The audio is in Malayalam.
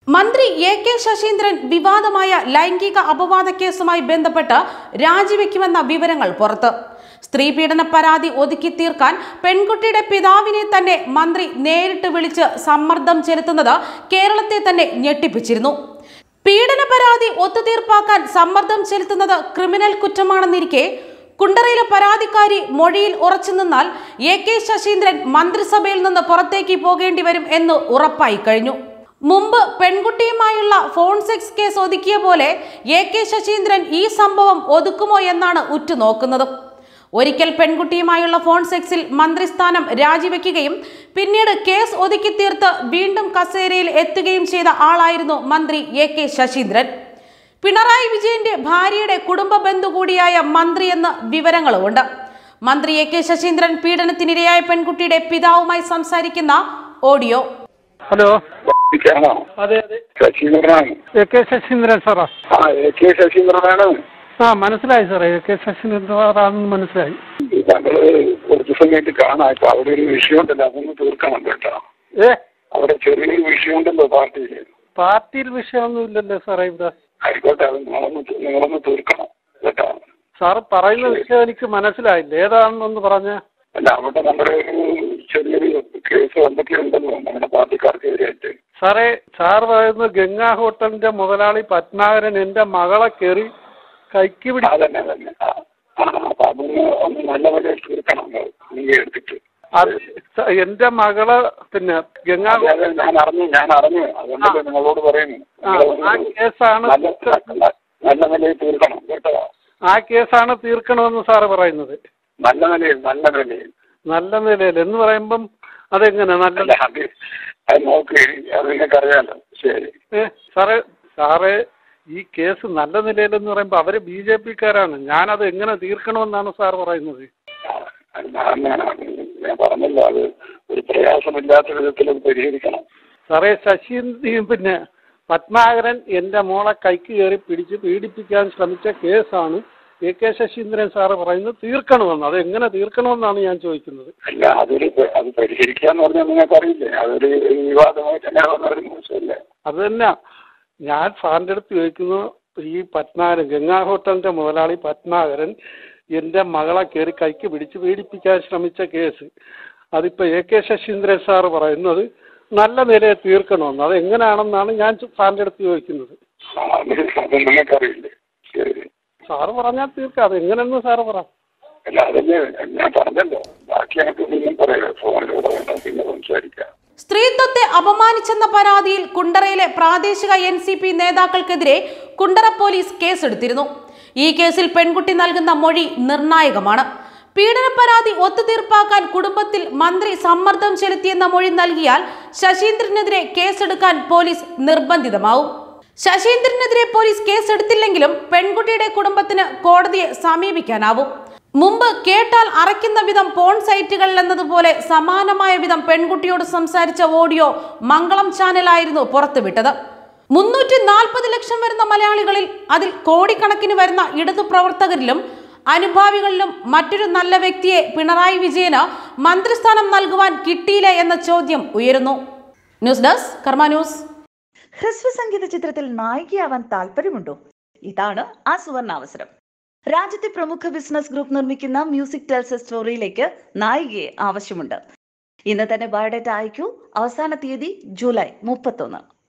മന്ത്രി എ കെ ശശീന്ദ്രൻ വിവാദമായ ലൈംഗിക അപവാദ കേസുമായി ബന്ധപ്പെട്ട് രാജിവെക്കുമെന്ന വിവരങ്ങൾ പുറത്ത് സ്ത്രീപീഡന പരാതി ഒതുക്കി തീർക്കാൻ പെൺകുട്ടിയുടെ പിതാവിനെ തന്നെ മന്ത്രി നേരിട്ട് വിളിച്ച് സമ്മർദ്ദം ചെലുത്തുന്നത് കേരളത്തെ തന്നെ ഞെട്ടിപ്പിച്ചിരുന്നു പീഡന പരാതി ഒത്തുതീർപ്പാക്കാൻ സമ്മർദ്ദം ചെലുത്തുന്നത് ക്രിമിനൽ കുറ്റമാണെന്നിരിക്കെ കുണ്ടറയിലെ പരാതിക്കാരി മൊഴിയിൽ ഉറച്ചു നിന്നാൽ എ കെ ശശീന്ദ്രൻ മന്ത്രിസഭയിൽ നിന്ന് പുറത്തേക്ക് പോകേണ്ടി വരും എന്ന് ഉറപ്പായി കഴിഞ്ഞു മുമ്പ് പെൺകുട്ടിയുമായുള്ള ഫോൺ സെക്സ് കേസ് ഒതുക്കിയ പോലെ എ കെ ശശീന്ദ്രൻ ഈ സംഭവം ഒതുക്കുമോ എന്നാണ് ഉറ്റുനോക്കുന്നത് ഒരിക്കൽ പെൺകുട്ടിയുമായുള്ള ഫോൺ സെക്സിൽ മന്ത്രിസ്ഥാനം രാജിവെക്കുകയും പിന്നീട് കേസ് ഒതുക്കി തീർത്ത് വീണ്ടും കസേരയിൽ എത്തുകയും ചെയ്ത ആളായിരുന്നു മന്ത്രി എ കെ ശശീന്ദ്രൻ പിണറായി വിജയന്റെ ഭാര്യയുടെ കുടുംബ ബന്ധു കൂടിയായ മന്ത്രി എന്ന വിവരങ്ങളുമുണ്ട് മന്ത്രി എ കെ ശശീന്ദ്രൻ പീഡനത്തിനിരയായ പെൺകുട്ടിയുടെ പിതാവുമായി സംസാരിക്കുന്ന ഓഡിയോ ഹലോ ആണോ അതെ അതെ ശശീന്ദ്രനാണ് എ കെ ശശീന്ദ്രൻ സാറാ ആ എ കെ ശശീന്ദ്രനാണ് ആ മനസ്സിലായി സാറേ എ കെ ശശീന്ദ്രൻ സാറാണെന്ന് മനസ്സിലായി ഞങ്ങള് കുറച്ച് സമയത്ത് കാണാം ഇപ്പൊ അവിടെ ഒരു വിഷയമുണ്ടല്ലോ അതൊന്ന് തീർക്കണം കേട്ടോ ഏ അവിടെ ചെറിയൊരു വിഷയമുണ്ടല്ലോ പാർട്ടിയിൽ പാർട്ടിയിൽ വിഷയമൊന്നും ഇല്ലല്ലോ സാറേ ഇവിടെ ആയിക്കോട്ടെ അത് നിങ്ങളൊന്ന് തി- നിങ്ങളൊന്ന് തീർക്കണം കേട്ടോ സാറ് പറയുന്ന വിഷയം എനിക്ക് മനസ്സിലായില്ല ഏതാണെന്നൊന്ന് പറഞ്ഞ അല്ല അവിടെ നമ്മുടെ ഒരു ചെറിയൊരു കേസ് എന്തൊക്കെ ഉണ്ടല്ലോ നമ്മുടെ പാർട്ടിക്കാർക്കെതിരായിട്ട് സാറേ സാർ പറയുന്ന ഗംഗാ ഹോട്ടലിന്റെ മുതലാളി പത്മാകരൻ എന്റെ മകളെ കയറി കൈക്ക് പിടി അതന്നെ അതന്നെ ആ ആ, അപ്പൊ അതൊന്ന് ഒന്ന് നല്ല പോലെ തീർക്കണം നീ എടുത്തിട്ട് അത് സ- എന്റെ മകളെ പിന്നെ ഗംഗാ അതെ അതെ ഞാൻ അറിഞ്ഞു ഞാൻ അറിഞ്ഞു അതുകൊണ്ടല്ലേ നിങ്ങളോട് പറയുന്നു ആ, ആ കേസാണ് നല്ല നല്ല- നല്ല നിലയിൽ തീർക്കണം കേട്ടോ ആ കേസാണ് തീർക്കണമെന്ന് സാറ് പറയുന്നത് നല്ല നിലയിൽ നല്ല നിലയിൽ നല്ല നിലയിൽ എന്ന് പറയുമ്പം അതെങ്ങനെ നല്ല അല്ല അത് അത് നോക്ക് അത് നിങ്ങൾക്കറിയാലോ ശരി ഏ, സാറേ സാറേ ഈ കേസ് നല്ല നിലയിലെന്ന് പറയുമ്പോൾ അവര് ബി ജെ പിക്കാരാണ് ഞാനത് എങ്ങനെ തീർക്കണമെന്നാണ് സാർ പറയുന്നത് ആ, അത് ഞാൻ ഞാൻ പറഞ്ഞല്ലോ അത് ഒരു പ്രയാസമില്ലാത്ത വിധത്തിൽ അത് പരിഹരിക്കണം സാറേ ശശി പിന്നെ പത്മാകരൻ എൻ്റെ മോളെ കൈക്ക് കയറി പിടിച്ച് പീഡിപ്പിക്കാൻ ശ്രമിച്ച കേസാണ് എ കെ ശശീന്ദ്രൻ സാറ് പറയുന്നത് തീർക്കണമെന്ന് അത് എങ്ങനെ തീർക്കണമെന്നാണ് ഞാൻ ചോദിക്കുന്നത് അല്ല അതൊരു പ- അത് പരിഹരിക്കാന്ന് പറഞ്ഞാൽ നിങ്ങൾക്കറിയില്ലേ അതൊരു വിവാദമായിട്ട് തന്നെ വന്നൊരു മോശമല്ലേ അത് തന്നെ ഞാൻ സാറിൻ്റെ അടുത്ത് ചോദിക്കുന്നു ഈ പത്മാകരൻ ഗംഗാ ഹോട്ടലിന്റെ മുതലാളി പത്മാകരൻ എൻ്റെ മകളെ കയറി കൈക്ക് പിടിച്ച് പീഡിപ്പിക്കാൻ ശ്രമിച്ച കേസ് അതിപ്പോ എ കെ ശശീന്ദ്രൻ സാറ് പറയുന്നത് നല്ല നിലയെ തീർക്കണമെന്ന് അത് എങ്ങനെയാണെന്നാണ് ഞാൻ സാറിൻ്റെ അടുത്ത് ചോദിക്കുന്നത് ആ, അത് അത് നിങ്ങൾക്കറിയില്ലേ ശരി സാറ് പറഞ്ഞാൽ തീർക്കാം അത് എങ്ങനെയെന്ന് സാറ് പറ അല്ല അതല്ലേ ഞാൻ പറഞ്ഞല്ലോ ബാക്കി എനിക്ക് പിന്നെ പറയാം ഫോണിലൂടെ വേണം പിന്നെ സംസാരിക്കാം സ്ത്രീത്വത്തെ അപമാനിച്ചെന്ന പരാതിയിൽ കുണ്ടറയിലെ പ്രാദേശിക എൻ സി പി നേതാക്കൾക്കെതിരെ കുണ്ടറ പോലീസ് കേസെടുത്തിരുന്നു ഈ കേസിൽ പെൺകുട്ടി നൽകുന്ന മൊഴി നിർണായകമാണ് പീഡന പരാതി ഒത്തുതീർപ്പാക്കാൻ കുടുംബത്തിൽ മന്ത്രി സമ്മർദ്ദം ചെലുത്തിയെന്ന മൊഴി നൽകിയാൽ ശശീന്ദ്രനെതിരെ കേസെടുക്കാൻ പോലീസ് നിർബന്ധിതമാവും ശശീന്ദ്രനെതിരെ പോലീസ് കേസെടുത്തില്ലെങ്കിലും പെൺകുട്ടിയുടെ കുടുംബത്തിന് കോടതിയെ സമീപിക്കാനാവും മുമ്പ് കേട്ടാൽ അറയ്ക്കുന്ന വിധം പോൺ സൈറ്റുകളിൽ എന്നതുപോലെ സമാനമായ വിധം പെൺകുട്ടിയോട് സംസാരിച്ച ഓഡിയോ മംഗളം ചാനലായിരുന്നു പുറത്തുവിട്ടത് മുന്നൂറ്റി നാൽപ്പത് ലക്ഷം വരുന്ന മലയാളികളിൽ അതിൽ കോടിക്കണക്കിന് വരുന്ന ഇടതു പ്രവർത്തകരിലും അനുഭാവികളിലും മറ്റൊരു നല്ല വ്യക്തിയെ പിണറായി വിജയന് മന്ത്രിസ്ഥാനം നൽകുവാൻ കിട്ടിയില്ല എന്ന ചോദ്യം ഉയരുന്നു ന്യൂസ് ഡെസ്ക് കർമ്മ ന്യൂസ് ഹ്രസ്വ സംഗീത ചിത്രത്തിൽ നായികയാവാൻ താല്പര്യമുണ്ടോ ഇതാണ് ആ സുവർണാവസരം രാജ്യത്തെ പ്രമുഖ ബിസിനസ് ഗ്രൂപ്പ് നിർമ്മിക്കുന്ന മ്യൂസിക് ടെൽസ് എ സ്റ്റോറിയിലേക്ക് നായികയെ ആവശ്യമുണ്ട് ഇന്ന് തന്നെ ബയോഡേറ്റ അയക്കൂ അവസാന തീയതി ജൂലൈ മുപ്പത്തൊന്ന്